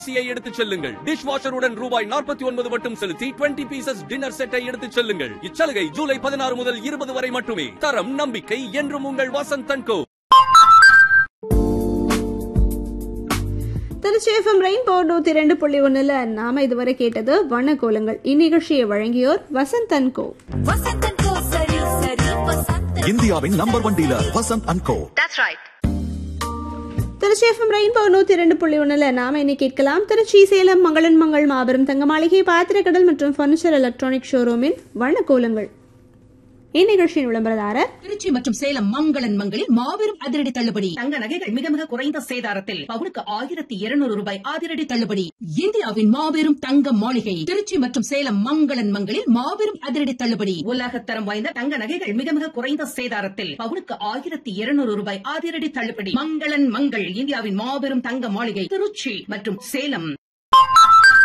சியை எடுத்துச் செல்லுங்கள் டிஷ் வாஷருடன் ரூபாய் நாற்பத்தி ஒன்பது மட்டும் செலுத்தி 20 பீசஸ் டின்னர் செட்டை எடுத்துச் செல்லுங்கள் இச்சலுகை ஜூலை பதினாறு முதல் இருபது வரை மட்டுமே தரம் நம்பிக்கை என்றும் உங்கள் Vasanth and co Trichy FM rainbow நூத்தி ரெண்டு புள்ளி ஒண்ணுல நாம இதுவரை கேட்டது வண்ணக்கோலங்கள் இந்நிகழ்ச்சியை வழங்கியோர் வசந்தன் கோ வசந்தன் கோ சரி சரி வசந்தன் இந்தியாவின் number one dealer Vasanth and co Trichy FM rainbow நூத்தி ரெண்டு புள்ளி ஒண்ணுல நாம இன்னைக்கு கேட்கலாம் திருச்சி சேலம் மங்களன் மங்கள் மாபெரும் தங்க மாளிகை பாத்திரக்கடல் மற்றும் பர்னிச்சர் எலக்ட்ரானிக் ஷோரூமின் வண்ணக்கோலங்கள் இந்நிகழ்ச்சியின் விளம்பரதாரர் திருச்சி மற்றும் சேலம் மங்களன் மங்களில் மாபெரும் அதிரடி தள்ளுபடி தங்க நகைகள் மிக மிக குறைந்த சேதாரத்தில் பவுனுக்கு ஆயிரத்தி இருநூறு ரூபாய் அதிரடி தள்ளுபடி இந்தியாவின் மாபெரும் தங்க மாளிகை திருச்சி மற்றும் சேலம் மங்களன் மங்களில் மாபெரும் அதிரடி தள்ளுபடி உலகத்தரம் வாய்ந்த தங்க நகைகள் மிக மிக குறைந்த சேதாரத்தில் பவுனுக்கு ஆயிரத்தி இருநூறு ரூபாய் அதிரடி தள்ளுபடி மங்களன் மங்கள் இந்தியாவின் மாபெரும் தங்க மாளிகை திருச்சி மற்றும் சேலம்